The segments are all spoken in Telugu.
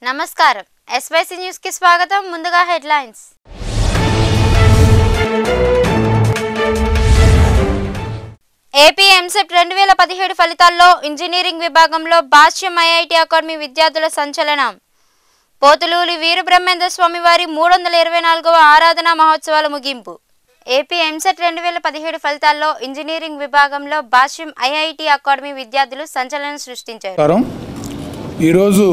నమస్కారం ఎస్వైసీ న్యూస్ కి స్వాగతం ముందుగా హెడ్లైన్స్ ఏపీ ఎంసెట్ రెండు వేల పదిహేడు ఫలితాల్లో ఇంజనీరింగ్ విభాగంలో భాష్యం ఐఐటి అకాడమీ విద్యార్థుల సంచలనం పోతులూరి వీరబ్రహ్మేంద్ర స్వామి వారి మూడు వందల ఇరవై నాలుగవ ఆరాధన మహోత్సవాల ముగింపు ఏపీ ఎంసెట్ రెండు వేల పదిహేడు ఫలితాల్లో ఇంజనీరింగ్ విభాగంలో భాష్యం ఐఐటి అకాడమీ విద్యార్థులు సంచలనం సృష్టించారు నమస్కారం ఈరోజు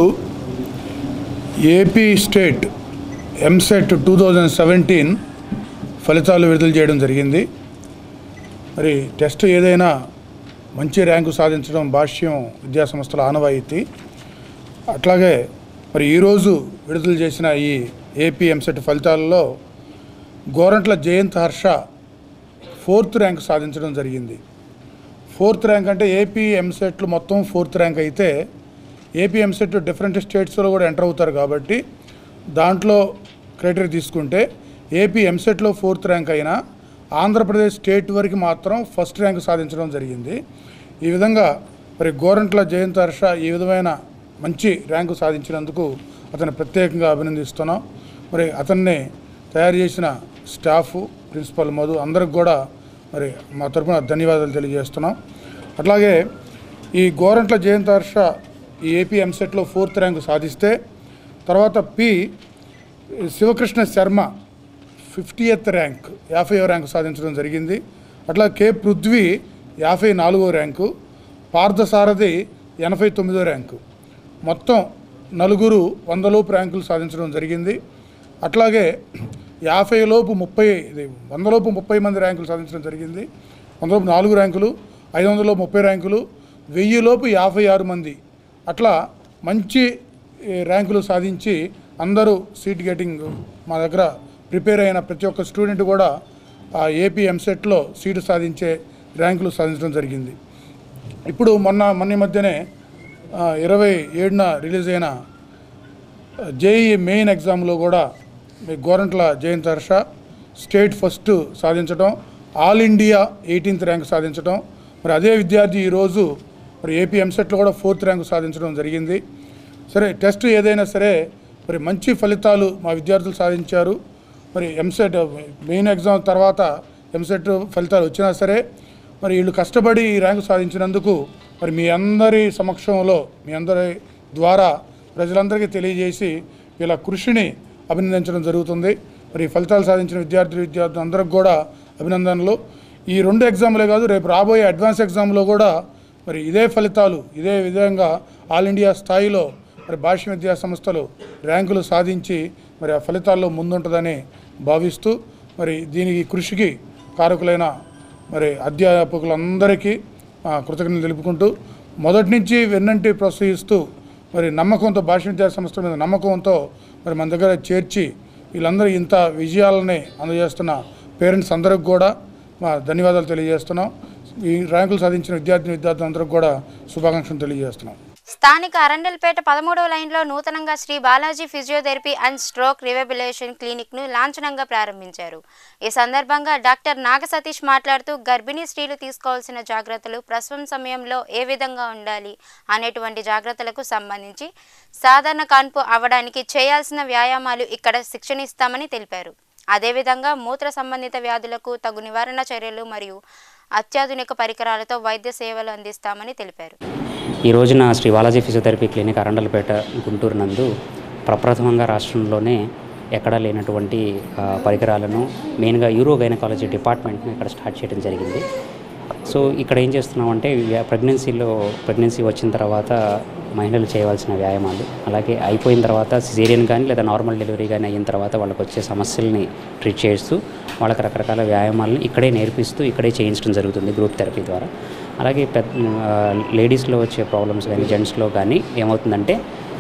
AP state EAMCET two thousand seventeen ఫలితాలు విడుదల చేయడం జరిగింది మరి టెస్ట్ ఏదైనా మంచి ర్యాంకు సాధించడం భాష్యం విద్యా సంస్థల ఆనవాయితీ అట్లాగే మరి ఈరోజు విడుదల చేసిన ఈ ఏపీ ఎంసెట్ ఫలితాలలో గోరంట్ల జయంత్ హర్ష ఫోర్త్ ర్యాంక్ సాధించడం జరిగింది ఫోర్త్ ర్యాంక్ అంటే ఏపీ ఎంసెట్లు మొత్తం ఫోర్త్ ర్యాంక్ అయితే ఏపీ ఎంసెట్ డిఫరెంట్ స్టేట్స్లో కూడా ఎంటర్ అవుతారు కాబట్టి దాంట్లో క్రైటీరియా తీసుకుంటే ఏపీ ఎంసెట్లో ఫోర్త్ ర్యాంక్ అయినా ఆంధ్రప్రదేశ్ స్టేట్ వరకు మాత్రం ఫస్ట్ ర్యాంక్ సాధించడం జరిగింది ఈ విధంగా మరి గోరంట్ల జయంత్ హర్ష ఈ విధమైన మంచి ర్యాంకు సాధించినందుకు అతన్ని ప్రత్యేకంగా అభినందిస్తున్నాం మరి అతన్ని తయారు చేసిన స్టాఫ్ ప్రిన్సిపల్ మధు అందరికి కూడా మరి మా తరపున ధన్యవాదాలు తెలియజేస్తున్నాం అట్లాగే ఈ గోరంట్ల జయంత్ హర్ష ఈ ఏపీ ఎంసెట్లో ఫోర్త్ ర్యాంకు సాధిస్తే తర్వాత P Shivakrishna Sharma fiftieth rank యాభైవ ర్యాంకు సాధించడం జరిగింది అట్లా కె పృథ్వీ యాభై నాలుగో ర్యాంకు పార్థసారథి ఎనభై తొమ్మిదో ర్యాంకు మొత్తం నలుగురు వందలోపు ర్యాంకులు సాధించడం జరిగింది అట్లాగే యాభై లోపు ముప్పై ఇది వందలోపు ముప్పై మంది ర్యాంకులు సాధించడం జరిగింది వందలోపు నాలుగు ర్యాంకులు ఐదు వందలలోపు ముప్పై ర్యాంకులు వెయ్యిలోపు యాభై ఆరు మంది అట్లా మంచి ఈ, ర్యాంకులు సాధించి అందరూ సీట్ గెటింగ్ మా దగ్గర ప్రిపేర్ అయిన ప్రతి ఒక్క స్టూడెంట్ కూడా ఆ ఏపీ ఎంసెట్లో సీటు సాధించే ర్యాంకులు సాధించడం జరిగింది ఇప్పుడు మొన్న మొన్న ఈ మధ్యనే ఆ, ఇరవై ఏడున రిలీజ్ అయిన జేఈ మెయిన్ ఎగ్జామ్లో కూడా మీ గోరంట్ల జయంత్ హర్ష స్టేట్ ఫస్ట్ సాధించడం ఆల్ ఇండియా ఎయిటీన్త్ ర్యాంక్ సాధించడం మరి అదే విద్యార్థి ఈరోజు మరి ఏపీ ఎంసెట్లో కూడా ఫోర్త్ ర్యాంక్ సాధించడం జరిగింది సరే టెస్ట్ ఏదైనా సరే మరి మంచి ఫలితాలు మా విద్యార్థులు సాధించారు మరి ఎంసెట్ మెయిన్ ఎగ్జామ్ తర్వాత ఎంసెట్ ఫలితాలు వచ్చినా సరే మరి వీళ్ళు కష్టపడి ఈ ర్యాంకు సాధించినందుకు మరి మీ అందరి సమక్షంలో మీ అందరి ద్వారా ప్రజలందరికీ తెలియజేసి వీళ్ళ కృషిని అభినందించడం జరుగుతుంది మరి ఈ ఫలితాలు సాధించిన విద్యార్థులు విద్యార్థులు అందరికి కూడా అభినందనలు ఈ రెండు ఎగ్జామ్లే కాదు రేపు రాబోయే అడ్వాన్స్ ఎగ్జామ్లో కూడా మరి ఇదే ఫలితాలు ఇదే విధంగా ఆల్ ఇండియా స్థాయిలో మరి భాష్య విద్యా సంస్థలు ర్యాంకులు సాధించి మరి ఆ ఫలితాల్లో ముందుంటుందని భావిస్తూ మరి దీనికి కృషికి కారకులైన మరి అధ్యాపకులందరికీ ఆ, కృతజ్ఞతలు తెలుపుకుంటూ మొదటి నుంచి వెన్నంటి ప్రోత్సహిస్తూ మరి నమ్మకంతో భాష విద్యా సంస్థ మీద నమ్మకంతో మరి మన దగ్గర చేర్చి వీళ్ళందరూ ఇంత విజయాలని అందజేస్తున్న పేరెంట్స్ అందరికి కూడా మా ధన్యవాదాలు తెలియజేస్తున్నాం ఈ ర్యాంకులు సాధించిన విద్యార్థిని విద్యార్థులందరికీ కూడా శుభాకాంక్షలు తెలియజేస్తున్నాం స్థానిక అరండల్పేట పదమూడవ లైన్లో నూతనంగా Sri Balaji physiotherapy and stroke rehabilitation క్లినిక్ను లాంఛనంగా ప్రారంభించారు ఈ సందర్భంగా డాక్టర్ నాగ సతీష్ మాట్లాడుతూ గర్భిణీ స్త్రీలు తీసుకోవాల్సిన జాగ్రత్తలు ప్రసవం సమయంలో ఏ విధంగా ఉండాలి అనేటువంటి జాగ్రత్తలకు సంబంధించి సాధారణ కాన్పు అవ్వడానికి చేయాల్సిన వ్యాయామాలు ఇక్కడ శిక్షణ ఇస్తామని తెలిపారు అదేవిధంగా మూత్ర సంబంధిత వ్యాధులకు తగు నివారణ చర్యలు మరియు అత్యాధునిక పరికరాలతో వైద్య సేవలు అందిస్తామని తెలిపారు ఈ రోజున శ్రీ బాలాజీ ఫిజియోథెరపీ క్లినిక్ అరండలపేట గుంటూరు నందు ప్రప్రథమంగా రాష్ట్రంలోనే ఎక్కడా లేనటువంటి ఆ, పరికరాలను మెయిన్గా యూరో గైనకాలజీ డిపార్ట్మెంట్ని ఇక్కడ స్టార్ట్ చేయడం జరిగింది సో ఇక్కడ ఏం చేస్తున్నామంటే వ్యా- ప్రెగ్నెన్సీలో ప్రెగ్నెన్సీ వచ్చిన తర్వాత మహిళలు చేయవలసిన వ్యాయామాలు అలాగే అయిపోయిన తర్వాత సిజేరియన్ కానీ లేదా నార్మల్ డెలివరీ కానీ అయిన తర్వాత వాళ్ళకి వచ్చే సమస్యల్ని ట్రీట్ చేస్తూ వాళ్ళకి రకరకాల వ్యాయామాలను ఇక్కడే నేర్పిస్తూ ఇక్కడే చేయించడం జరుగుతుంది గ్రూప్ థెరపీ ద్వారా అలాగే పెద్ద లేడీస్లో వచ్చే ప్రాబ్లమ్స్ కానీ జెంట్స్లో కానీ ఏమవుతుందంటే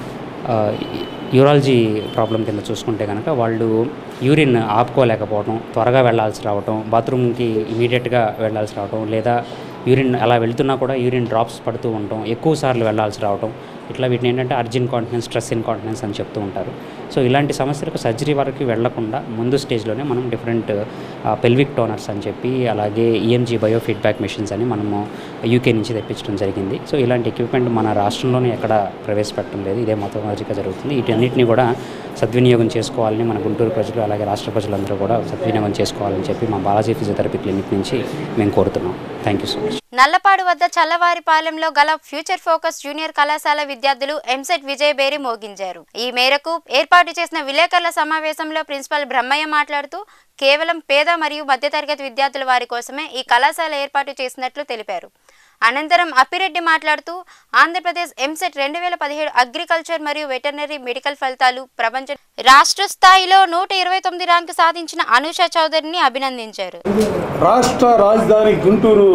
ఆ, యూరాలజీ ప్రాబ్లం కింద చూసుకుంటే కనుక వాళ్ళు యూరిన్ ఆపుకోలేకపోవడం త్వరగా వెళ్ళాల్సి రావటం బాత్రూమ్కి ఇమీడియట్గా వెళ్ళాల్సి రావటం లేదా యూరిన్ అలా వెళ్తున్నా కూడా యూరిన్ డ్రాప్స్ పడుతూ ఉండటం ఎక్కువ సార్లు వెళ్ళాల్సి రావటం ఇట్లా వీటిని ఏంటంటే అర్జెంట్ కాంటినెన్స్ స్ట్రెస్ ఇన్కాంటినెన్స్ అని చెప్తూ ఉంటారు సో ఇలాంటి సమస్యలకు సర్జరీ వరకు వెళ్లకుండా ముందు స్టేజ్లోనే మనం డిఫరెంట్ పెల్విక్ టోనర్స్ అని చెప్పి అలాగే ఈఎంజీ బయో ఫీడ్బ్యాక్ మెషిన్స్ అని మనము యూకే నుంచి తెప్పించడం జరిగింది సో ఇలాంటి ఎక్విప్మెంట్ మన రాష్ట్రంలోనే ఎక్కడ ప్రవేశపెట్టడం లేదు ఇదే మొట్టమొదటిగా జరుగుతుంది వీటన్నిటిని కూడా సద్వినియోగం చేసుకోవాలని మన గుంటూరు ప్రజలు అలాగే రాష్ట్ర ప్రజలందరూ కూడా సద్వినియోగం చేసుకోవాలని చెప్పి మా బాలాజీ ఫిజియోథెరపీ క్లినిక్ నుంచి మేము కోరుతున్నాం thank you so much Nallapadu వద్ద చల్లవారిపాలెంలో గల ఫ్యూచర్ ఫోకస్ జూనియర్ కళాశాల విద్యార్థులు ఎంసెట్ విజయ్ బేరి మోగించారు ఈ మేరకు ఏర్పాటు చేసిన విలేకరుల సమావేశంలో ప్రిన్సిపల్ బ్రహ్మయ్య మాట్లాడుతూ కేవలం పేద మరియు మధ్యతరగతి విద్యార్థుల వారి కోసమే ఈ కళాశాల ఏర్పాటు చేసినట్లు తెలిపారు అనంతరం అప్పిరెడ్డి మాట్లాడుతూ ఆంధ్రప్రదేశ్ ఎంసెట్ రెండు వేల పదిహేడు అగ్రికల్చర్ మరియు వెటర్నరీ మెడికల్ ఫలితాలు ప్రపంచ రాష్ట్ర స్థాయిలో నూట ఇరవై తొమ్మిది ర్యాంకు సాధించిన అనూష చౌదరిని అభినందించారు రాష్ట్ర రాజధాని గుంటూరు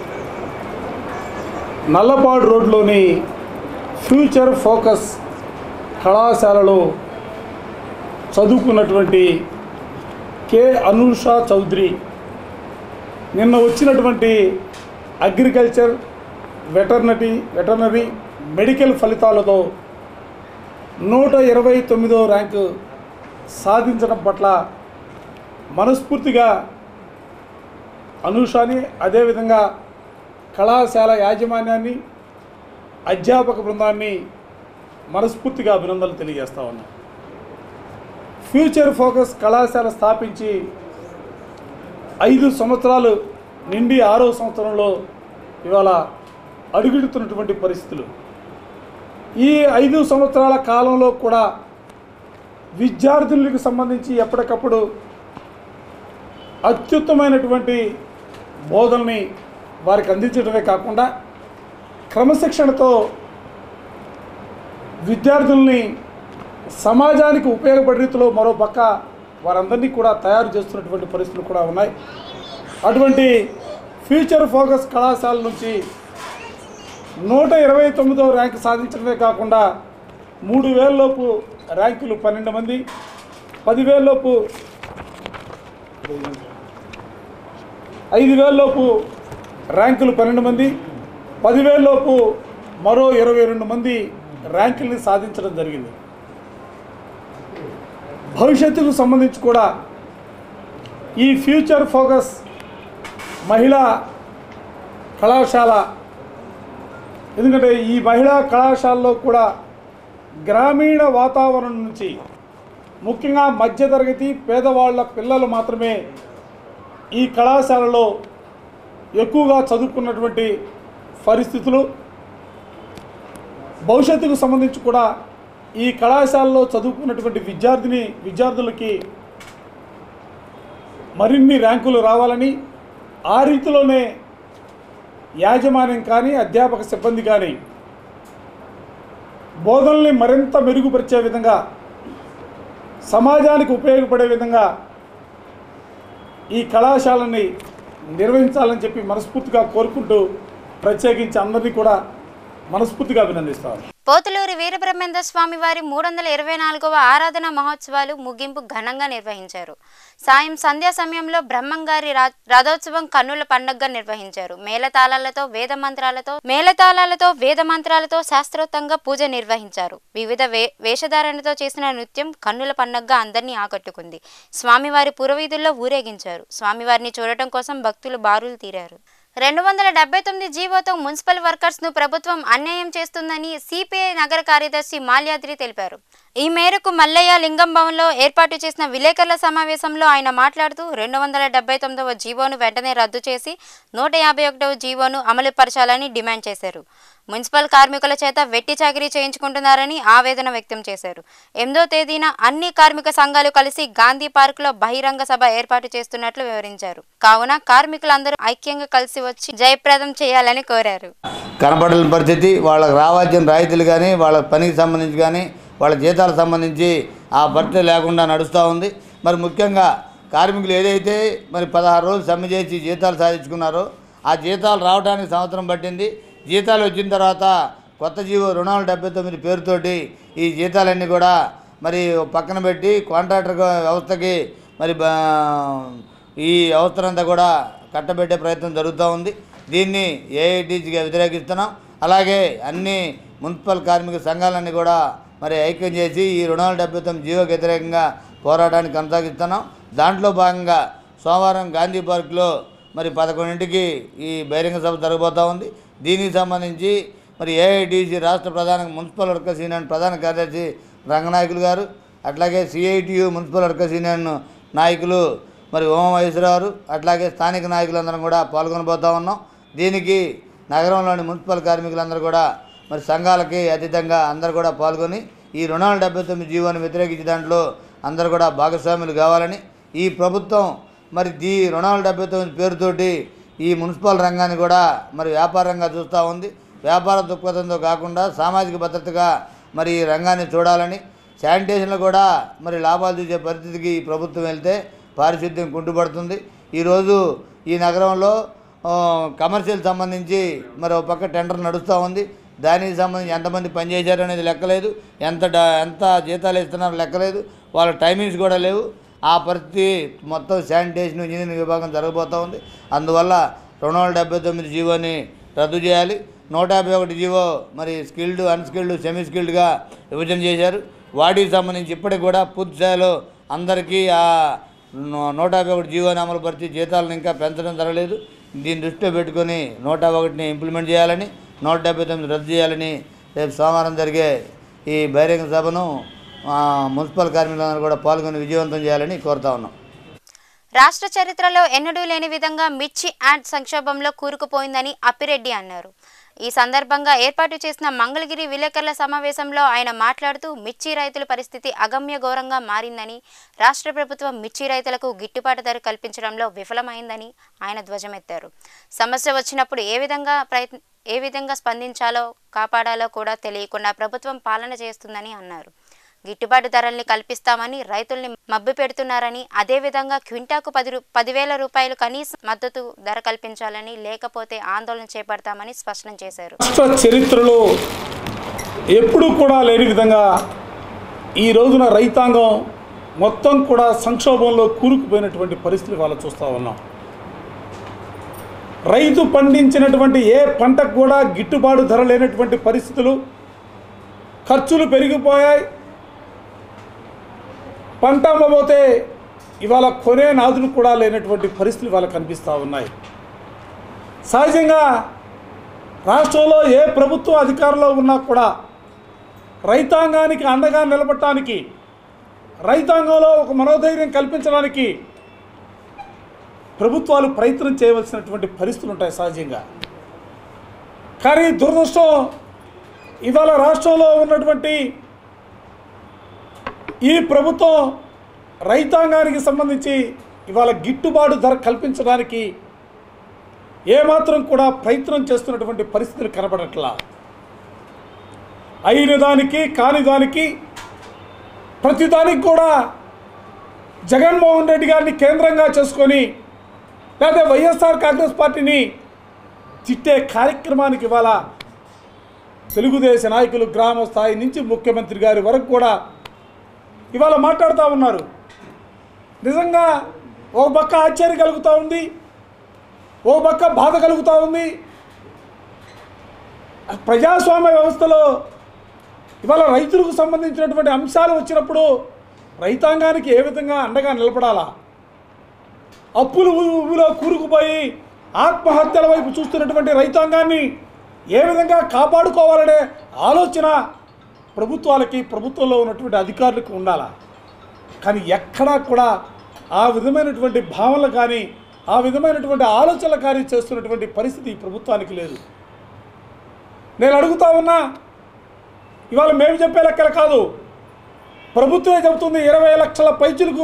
నల్లపాడు రోడ్లోని ఫ్యూచర్ ఫోకస్ కళాశాలలో చదువుకున్నటువంటి కె అనూష చౌదరి నిన్న వచ్చినటువంటి అగ్రికల్చర్ వెటర్నరీ వెటర్నరీ మెడికల్ ఫలితాలతో నూట ఇరవై తొమ్మిదో ర్యాంకు సాధించడం పట్ల మనస్ఫూర్తిగా అనూషాని అదేవిధంగా కళాశాల యాజమాన్యాన్ని అధ్యాపక బృందాన్ని మనస్ఫూర్తిగా అభినందనలు తెలియజేస్తా ఉన్నా ఫ్యూచర్ ఫోకస్ కళాశాల స్థాపించి ఐదు సంవత్సరాలు నిండి ఆరో సంవత్సరంలో ఇవాళ అడుగుడుతున్నటువంటి పరిస్థితులు ఈ ఐదు సంవత్సరాల కాలంలో కూడా విద్యార్థులకు సంబంధించి ఎప్పటికప్పుడు అత్యుత్తమైనటువంటి బోధనని వారికి అందించడమే కాకుండా క్రమశిక్షణతో విద్యార్థుల్ని సమాజానికి ఉపయోగపడే రీతిలో మరో పక్క వారందరినీ కూడా తయారు చేస్తున్నటువంటి పరిస్థితులు కూడా ఉన్నాయి అటువంటి ఫ్యూచర్ ఫోకస్ కళాశాల నుంచి నూట ఇరవై తొమ్మిదో ర్యాంక్ సాధించడమే కాకుండా మూడు వేలలోపు ర్యాంకులు పన్నెండు మంది పదివేలలోపు ఐదు వేలలోపు ర్యాంకులు పన్నెండు మంది పదివేలలోపు మరో ఇరవై రెండు మంది ర్యాంకుల్ని సాధించడం జరిగింది భవిష్యత్తుకు సంబంధించి కూడా ఈ ఫ్యూచర్ ఫోకస్ మహిళా కళాశాల ఎందుకంటే ఈ మహిళా కళాశాలలో కూడా గ్రామీణ వాతావరణం నుంచి ముఖ్యంగా మధ్యతరగతి పేదవాళ్ళ పిల్లలు మాత్రమే ఈ కళాశాలలో ఎక్కువగా చదువుకున్నటువంటి పరిస్థితులు భవిష్యత్తుకు సంబంధించి కూడా ఈ కళాశాలలో చదువుకున్నటువంటి విద్యార్థిని విద్యార్థులకి మరిన్ని ర్యాంకులు రావాలని ఆ రీతిలోనే యాజమాన్యం కానీ అధ్యాపక సిబ్బంది కానీ బోధనల్ని మరింత మెరుగుపరిచే విధంగా సమాజానికి ఉపయోగపడే విధంగా ఈ కళాశాలని నిర్వహించాలని చెప్పి మనస్ఫూర్తిగా కోరుకుంటూ ప్రత్యేకించి అందరినీ కూడా మనస్ఫూర్తిగా అభినందిస్తాను పోతులూరి వీరబ్రహ్మేంద్ర స్వామి వారి మూడు వందల ఇరవై నాలుగవ ఆరాధన మహోత్సవాలు ముగింపు ఘనంగా నిర్వహించారు సాయం సంధ్యా సమయంలో బ్రహ్మంగారి రా- రథోత్సవం కన్నుల పండుగగా నిర్వహించారు మేళతాళాలతో వేద మంత్రాలతో మేళతాళాలతో వేద మంత్రాలతో శాస్త్రోక్తంగా పూజ నిర్వహించారు వివిధ వే వేషధారణతో చేసిన నృత్యం కన్నుల పండుగగా అందరినీ ఆకట్టుకుంది స్వామివారి పురవీధుల్లో ఊరేగించారు స్వామివారిని చూడటం కోసం భక్తులు బారులు తీరారు రెండు వందల డెబ్బై తొమ్మిది జీవోతో మున్సిపల్ వర్కర్స్ ను ప్రభుత్వం అన్యాయం చేస్తుందని సిపిఐ నగర కార్యదర్శి మాల్యాద్రి తెలిపారు ఈ మేరకు మల్లయ్య లింగం భవన్లో ఏర్పాటు చేసిన విలేకరుల సమావేశంలో ఆయన మాట్లాడుతూ రెండు వందల డెబ్బై తొమ్మిదవ జీవోను వెంటనే రద్దు చేసి నూట యాభై ఒకటవ జీవోను అమలు పరచాలని డిమాండ్ చేశారు మున్సిపల్ కార్మికుల చేత వెట్టి చాకిరీ చేయించుకుంటున్నారని ఆవేదన వ్యక్తం చేశారు ఎనిమిదో తేదీన అన్ని కార్మిక సంఘాలు కలిసి గాంధీ పార్కులో బహిరంగ సభ ఏర్పాటు చేస్తున్నట్లు వివరించారు కావున కార్మికులందరూ ఐక్యంగా కలిసి వచ్చి జయప్రదం చేయాలని కోరారు కనపడలేని పరిస్థితి వాళ్ళకి రావాల్సిన రాయితీలు కానీ వాళ్ళ పనికి సంబంధించి కానీ వాళ్ళ జీతాలకు సంబంధించి ఆ పరిస్థితి లేకుండా నడుస్తూ ఉంది మరి ముఖ్యంగా కార్మికులు ఏదైతే మరి పదహారు రోజులు సమ్మె చేసి జీతాలు సాధించుకున్నారో ఆ జీతాలు రావడానికి సంవత్సరం పట్టింది జీతాలు వచ్చిన తర్వాత కొత్త జీవో రెండు వందల డెబ్బై తొమ్మిది పేరుతోటి ఈ జీతాలన్నీ కూడా మరి పక్కన పెట్టి కాంట్రాక్టర్ వ్యవస్థకి మరి బా- ఈ వ్యవస్థనంతా కూడా కట్టబెట్టే ప్రయత్నం జరుగుతూ ఉంది దీన్ని ఏఐటీసీగా వ్యతిరేకిస్తున్నాం అలాగే అన్ని మున్సిపల్ కార్మిక సంఘాలన్నీ కూడా మరి ఐక్యం చేసి ఈ రెండు వందల డెబ్బై తొమ్మిది జీవోకి వ్యతిరేకంగా పోరాటాన్ని కొనసాగిస్తున్నాం దాంట్లో భాగంగా సోమవారం గాంధీ పార్క్లో మరి పదకొండింటికి ఈ బహిరంగ సభ జరగబోతూ ఉంది దీనికి సంబంధించి మరి ఏఐడిసి రాష్ట్ర ప్రధాన మున్సిపల్ వర్కర్స్ యూనియన్ ప్రధాన కార్యదర్శి రంగనాయకులు గారు అట్లాగే సిఐటియు మున్సిపల్ వర్కర్స్ యూనియన్ నాయకులు మరి ఓమమహేశ్వరరావు అట్లాగే స్థానిక నాయకులందరం కూడా పాల్గొనబోతా ఉన్నాం దీనికి నగరంలోని మున్సిపల్ కార్మికులందరూ కూడా మరి సంఘాలకి అతీతంగా అందరూ కూడా పాల్గొని ఈ రెండు వందల డెబ్బై తొమ్మిది జీవోని వ్యతిరేకించే దాంట్లో అందరూ కూడా భాగస్వాములు కావాలని ఈ ప్రభుత్వం మరి ఈ రెండు వందల డెబ్బై తొమ్మిది పేరుతోటి ఈ మున్సిపల్ రంగాన్ని కూడా మరి వ్యాపారంగా చూస్తూ ఉంది వ్యాపార దృక్పథంతో కాకుండా సామాజిక భద్రతగా మరి ఈ రంగాన్ని చూడాలని శానిటేషన్లో కూడా మరి లాభాలు చూసే పరిస్థితికి ఈ ప్రభుత్వం వెళ్తే పారిశుద్ధ్యం కుంటుపడుతుంది ఈరోజు ఈ నగరంలో ఆ, కమర్షియల్ సంబంధించి మరి ఒక పక్క టెండర్ నడుస్తూ ఉంది దానికి సంబంధించి ఎంతమంది పనిచేశారు అనేది లెక్కలేదు ఎంత డా ఎంత జీతాలు ఇస్తున్నారో లెక్కలేదు వాళ్ళ టైమింగ్స్ కూడా లేవు ఆ పరిస్థితి మొత్తం శానిటేషన్ ఇంజనీరింగ్ విభాగం జరగబోతూ ఉంది అందువల్ల రెండు వందల డెబ్బై తొమ్మిది జీవోని రద్దు చేయాలి నూట యాభై ఒకటి జీవో మరి స్కిల్డ్ అన్స్కిల్డ్ సెమీ స్కిల్డ్గా విభజన చేశారు వాటికి సంబంధించి ఇప్పటికి కూడా పూర్తి స్థాయిలో అందరికీ ఆ నూ- నూట యాభై ఒకటి జీవోని అమలు పరిచి జీతాలను ఇంకా పెంచడం జరగలేదు దీన్ని దృష్టిలో పెట్టుకొని నూట ఒకటిని ఇంప్లిమెంట్ చేయాలని నూట డెబ్బై తొమ్మిది రద్దు చేయాలని రేపు సోమవారం జరిగే ఈ బహిరంగ సభను ఆ, మున్సిపల్ కార్మికులందరూ కూడా పాల్గొని విజయవంతం చేయాలని కోరుతా ఉన్నాం రాష్ట్ర చరిత్రలో ఎన్నడూ లేని విధంగా మిర్చి యాడ్ సంక్షోభంలో కూరుకుపోయిందని అప్పిరెడ్డి అన్నారు ఈ సందర్భంగా ఏర్పాటు చేసిన మంగళగిరి విలేకరుల సమావేశంలో ఆయన మాట్లాడుతూ మిర్చి రైతుల పరిస్థితి అగమ్య ఘోరంగా మారిందని రాష్ట్ర ప్రభుత్వం మిర్చి రైతులకు గిట్టుబాటు ధర కల్పించడంలో విఫలమైందని ఆయన ధ్వజమెత్తారు సమస్య వచ్చినప్పుడు ఏ విధంగా ప్రయత్న ఏ విధంగా స్పందించాలో కాపాడాలో కూడా తెలియకుండా ప్రభుత్వం పాలన చేస్తుందని అన్నారు గిట్టుబాటు ధరల్ని కల్పిస్తామని రైతుల్ని మభ్య పెడుతున్నారని అదేవిధంగా క్వింటాకు పది రూ- పదివేల రూపాయలు కనీస మద్దతు ధర కల్పించాలని లేకపోతే ఆందోళన చేపడతామని స్పష్టం చేశారు రాష్ట్ర చరిత్రలో ఎప్పుడూ కూడా లేని విధంగా ఈ రోజున రైతాంగం మొత్తం కూడా సంక్షోభంలో కూరుకుపోయినటువంటి పరిస్థితి వాళ్ళు చూస్తూ ఉన్నాం రైతు పండించినటువంటి ఏ పంటకు కూడా గిట్టుబాటు ధర లేనటువంటి పరిస్థితులు ఖర్చులు పెరిగిపోయాయి పంట అమ్మబోతే ఇవాళ కొనే నాదులు కూడా లేనటువంటి పరిస్థితులు వాళ్ళకు కనిపిస్తూ ఉన్నాయి సహజంగా రాష్ట్రంలో ఏ ప్రభుత్వం అధికారంలో ఉన్నా కూడా రైతాంగానికి అండగా నిలబడటానికి రైతాంగంలో ఒక మనోధైర్యం కల్పించడానికి ప్రభుత్వాలు ప్రయత్నం చేయవలసినటువంటి పరిస్థితులు ఉంటాయి సహజంగా కానీ దురదృష్టం ఇవాళ రాష్ట్రంలో ఉన్నటువంటి ఈ ప్రభుత్వం రైతాంగానికి సంబంధించి ఇవాళ గిట్టుబాటు ధర కల్పించడానికి ఏమాత్రం కూడా ప్రయత్నం చేస్తున్నటువంటి పరిస్థితులు కనబడట్లా అయిన దానికి కాని దానికి ప్రతిదానికి కూడా జగన్మోహన్ రెడ్డి గారిని కేంద్రంగా చేసుకొని లేదా వైఎస్ఆర్ కాంగ్రెస్ పార్టీని చిట్టే కార్యక్రమానికి ఇవాళ తెలుగుదేశ నాయకులు గ్రామ స్థాయి నుంచి ముఖ్యమంత్రి గారి వరకు కూడా ఇవాళ మాట్లాడుతూ ఉన్నారు నిజంగా ఒక పక్క ఆశ్చర్యం కలుగుతూ ఉంది ఓ పక్క బాధ కలుగుతూ ఉంది ప్రజాస్వామ్య వ్యవస్థలో ఇవాళ రైతులకు సంబంధించినటువంటి అంశాలు వచ్చినప్పుడు రైతాంగానికి ఏ విధంగా అండగా నిలబడాలా అప్పులు ఊబిలో కూరుకుపోయి ఆత్మహత్యల వైపు చూస్తున్నటువంటి రైతాంగాన్ని ఏ విధంగా కాపాడుకోవాలనే ఆలోచన ప్రభుత్వాలకి ప్రభుత్వంలో ఉన్నటువంటి అధికారులకు ఉండాలా కానీ ఎక్కడా కూడా ఆ విధమైనటువంటి భావనలు కానీ ఆ విధమైనటువంటి ఆలోచనలు కానీ చేస్తున్నటువంటి పరిస్థితి ఈ ప్రభుత్వానికి లేదు నేను అడుగుతా ఉన్నా ఇవాళ మేము చెప్పే లెక్కలు కాదు ప్రభుత్వమే చెబుతుంది ఇరవై లక్షల పైచులకు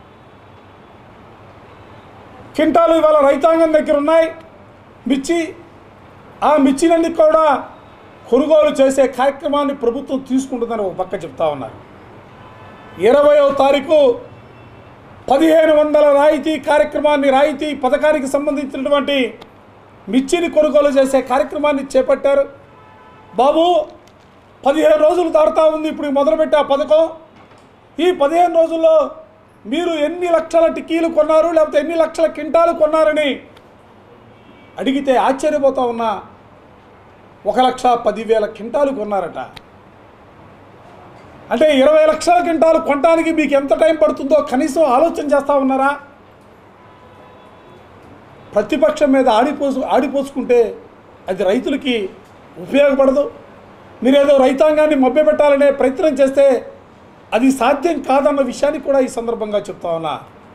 కింటాలు ఇవాళ రైతాంగం దగ్గర ఉన్నాయి మిర్చి ఆ మిర్చిలన్నీ కూడా కొనుగోలు చేసే కార్యక్రమాన్ని ప్రభుత్వం తీసుకుంటుందని ఒక పక్క చెప్తా ఉన్నారు ఇరవయో తారీఖు పదిహేను వందల రాయితీ కార్యక్రమాన్ని రాయితీ పథకానికి సంబంధించినటువంటి మిర్చిని కొనుగోలు చేసే కార్యక్రమాన్ని చేపట్టారు బాబు పదిహేను రోజులు దాడుతూ ఉంది ఇప్పుడు మొదలుపెట్టే ఆ పథకం ఈ పదిహేను రోజుల్లో మీరు ఎన్ని లక్షల టిక్కీలు కొన్నారు లేకపోతే ఎన్ని లక్షల కింటాలు కొన్నారని అడిగితే ఆశ్చర్యపోతా ఉన్నా ఒక లక్ష పదివేల కింటాలు కొన్నారట అంటే ఇరవై లక్షల క్వింటాలు కొనడానికి మీకు ఎంత టైం పడుతుందో కనీసం ఆలోచన చేస్తూ ఉన్నారా ప్రతిపక్షం మీద ఆడిపోసు ఆడిపోసుకుంటే అది రైతులకి ఉపయోగపడదు మీరేదో రైతాంగాన్ని మభ్యపెట్టాలనే ప్రయత్నం చేస్తే అది సాధ్యం కాదన్న విషయాన్ని కూడా ఈ సందర్భంగా చెప్తా ఉన్నా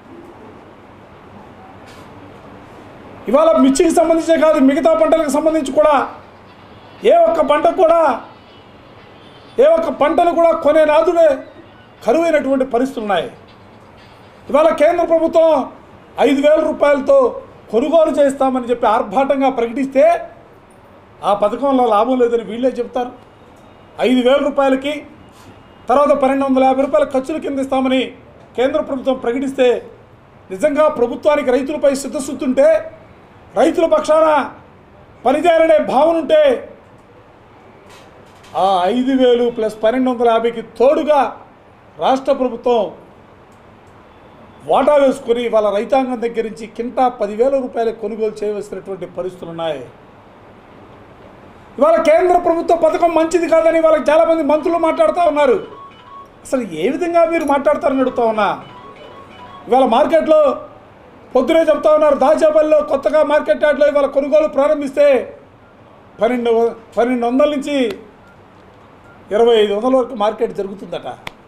ఇవాళ మిర్చికి సంబంధించే కాదు మిగతా పంటలకు సంబంధించి కూడా ఏ ఒక్క పంట కూడా ఏ ఒక్క పంటను కూడా కొనే నాదుడే కరువైనటువంటి పరిస్థితులు ఉన్నాయి ఇవాళ కేంద్ర ప్రభుత్వం ఐదు వేల రూపాయలతో కొనుగోలు చేస్తామని చెప్పి ఆర్భాటంగా ప్రకటిస్తే ఆ పథకంలో లాభం లేదని వీళ్ళే చెప్తారు ఐదు వేల రూపాయలకి తర్వాత పన్నెండు వందల యాభై రూపాయల ఖర్చుల కింద ఇస్తామని కేంద్ర ప్రభుత్వం ప్రకటిస్తే నిజంగా ప్రభుత్వానికి రైతులపై సిద్ధశుద్ధి ఉంటే రైతుల పక్షాన పనిచేయాలనే భావన ఉంటే ఆ ఐదు వేలు ప్లస్ పన్నెండు వందల యాభైకి తోడుగా రాష్ట్ర ప్రభుత్వం వాటా వేసుకొని వాళ్ళ రైతాంగం దగ్గర నుంచి కింటా పదివేల రూపాయలు కొనుగోలు చేయవలసినటువంటి పరిస్థితులు ఉన్నాయి ఇవాళ కేంద్ర ప్రభుత్వ పథకం మంచిది కాదని వాళ్ళకి చాలామంది మంత్రులు మాట్లాడుతూ ఉన్నారు అసలు ఏ విధంగా మీరు మాట్లాడతారని అడుగుతా ఉన్నా ఇవాళ మార్కెట్లో పొద్దునే చెప్తా ఉన్నారు దాచేపల్లిలో కొత్తగా మార్కెట్ యార్డ్లో ఇవాళ కొనుగోలు ప్రారంభిస్తే పన్నెండు వ- పన్నెండు వందల నుంచి ఇరవై ఐదు వందల వరకు మార్కెట్ జరుగుతుందట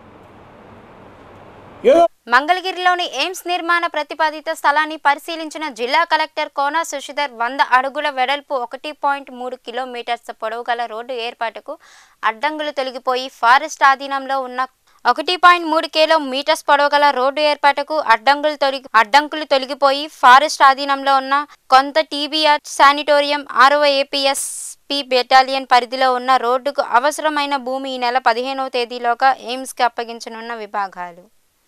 ఏదో మంగళగిరిలోని ఎయిమ్స్ నిర్మాణ ప్రతిపాదిత స్థలాన్ని పరిశీలించిన జిల్లా కలెక్టర్ కోన శశిధర్ వంద అడుగుల వెడల్పు ఒకటి పాయింట్ మూడు కిలోమీటర్స్ పొడవు గల రోడ్డు ఏర్పాటుకు అడ్డంకులు తొలగిపోయి ఫారెస్ట్ ఆధీనంలో ఉన్న ఒకటి పాయింట్ మూడు కిలోమీటర్స్ పొడవు గల రోడ్డు ఏర్పాటుకు అడ్డంకులు తొలగి అడ్డంకులు తొలగిపోయి ఫారెస్ట్ ఆధీనంలో ఉన్న కొంత టీబీఆర్ శానిటోరియం ఆరవ ఏపీఎస్ పి బెటాలియన్ పరిధిలో ఉన్న రోడ్డుకు అవసరమైన భూమి ఈ నెల పదిహేనవ తేదీలోగా ఎయిమ్స్కి అప్పగించనున్న విభాగాలు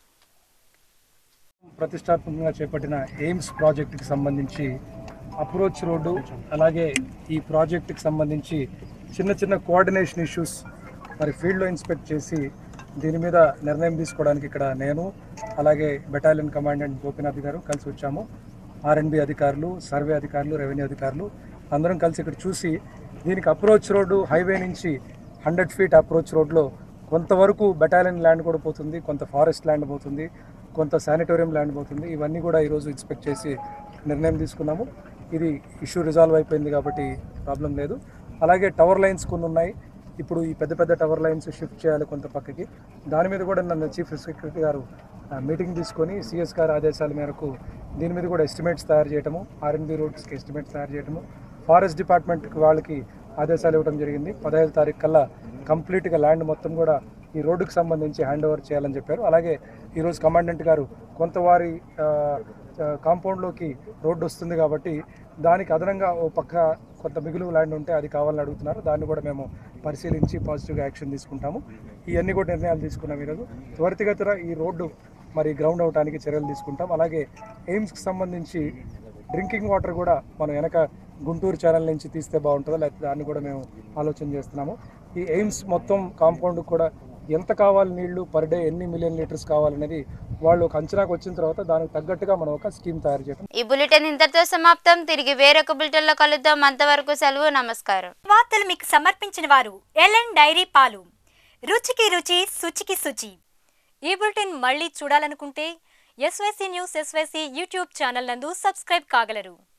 ప్రతిష్టాత్మకంగా చేపట్టిన ఎయిమ్స్ ప్రాజెక్టుకి సంబంధించి అప్రోచ్ రోడ్డు అలాగే ఈ ప్రాజెక్టుకి సంబంధించి చిన్న చిన్న కోఆర్డినేషన్ ఇష్యూస్ మరి ఫీల్డ్లో ఇన్స్పెక్ట్ చేసి దీని మీద నిర్ణయం తీసుకోవడానికి ఇక్కడ నేను అలాగే బెటాలియన్ కమాండెంట్ గోపీనాథ్ గారు కలిసి వచ్చాము ఆర్ఎన్బి అధికారులు సర్వే అధికారులు రెవెన్యూ అధికారులు అందరం కలిసి ఇక్కడ చూసి దీనికి అప్రోచ్ రోడ్డు హైవే నుంచి హండ్రెడ్ ఫీట్ అప్రోచ్ రోడ్లో కొంతవరకు బెటాలియన్ ల్యాండ్ కూడా పోతుంది కొంత ఫారెస్ట్ ల్యాండ్ పోతుంది కొంత శానిటోరియం ల్యాండ్ పోతుంది ఇవన్నీ కూడా ఈరోజు ఇన్స్పెక్ట్ చేసి నిర్ణయం తీసుకున్నాము ఇది ఇష్యూ రిజాల్వ్ అయిపోయింది కాబట్టి ప్రాబ్లం లేదు అలాగే టవర్ లైన్స్ కొన్ని ఉన్నాయి ఇప్పుడు ఈ పెద్ద పెద్ద టవర్ లైన్స్ షిఫ్ట్ చేయాలి కొంత పక్కకి దాని మీద కూడా నన్ను చీఫ్ సెక్రటరీ గారు ఆ, మీటింగ్ తీసుకొని సిఎస్ గారి ఆదేశాల మేరకు దీని మీద కూడా ఎస్టిమేట్స్ తయారు చేయటము ఆర్ఎన్బి రోడ్స్కి ఎస్టిమేట్స్ తయారు చేయటము ఫారెస్ట్ డిపార్ట్మెంట్కి వాళ్ళకి ఆదేశాలు ఇవ్వడం జరిగింది పదహైదు తారీఖు కల్లా కంప్లీట్గా ల్యాండ్ మొత్తం కూడా ఈ రోడ్డుకి సంబంధించి హ్యాండ్ ఓవర్ చేయాలని చెప్పారు అలాగే ఈరోజు కమాండెంట్ గారు కొంత వారి ఆ, ఆ, కాంపౌండ్లోకి రోడ్డు వస్తుంది కాబట్టి దానికి అదనంగా ఓ పక్క కొంత మిగులు ల్యాండ్ ఉంటే అది కావాలని అడుగుతున్నారు దాన్ని కూడా మేము పరిశీలించి పాజిటివ్గా యాక్షన్ తీసుకుంటాము ఇవన్నీ కూడా నిర్ణయాలు తీసుకున్నాం ఈరోజు త్వరితగతిన ఈ రోడ్డు మరి గ్రౌండ్ అవడానికి చర్యలు తీసుకుంటాం అలాగే ఎయిమ్స్కి సంబంధించి డ్రింకింగ్ వాటర్ కూడా మనం వెనక గుంటూరు ఛానల్ నుంచి తీస్తే బాగుంటుందో లేకపోతే దాన్ని కూడా మేము ఆలోచన చేస్తున్నాము ఈ ఎయిమ్స్ మొత్తం కాంపౌండ్ కూడా ఎంత కావాలి నీళ్లు పర్ డే ఎన్ని మిలియన్ లీటర్స్ కావాలనేది వాళ్ళు ఒక అంచనాకు వచ్చిన తర్వాత దానికి తగ్గట్టుగా మనం ఒక స్కీమ్ తయారు చేయడం ఈ బులెటిన్ ఇంతటితో సమాప్తం తిరిగి వేరొక బులెటిన్లో కలుద్దాం అంతవరకు సెలవు నమస్కారం వార్తలు మీకు సమర్పించిన వారు ఎల్ఎన్ డైరీ పాలు రుచికి రుచి శుచికి శుచి ఈ బులెటిన్ మళ్ళీ చూడాలనుకుంటే SYC news SYC YouTube channel నందు సబ్స్క్రైబ్ కాగలరు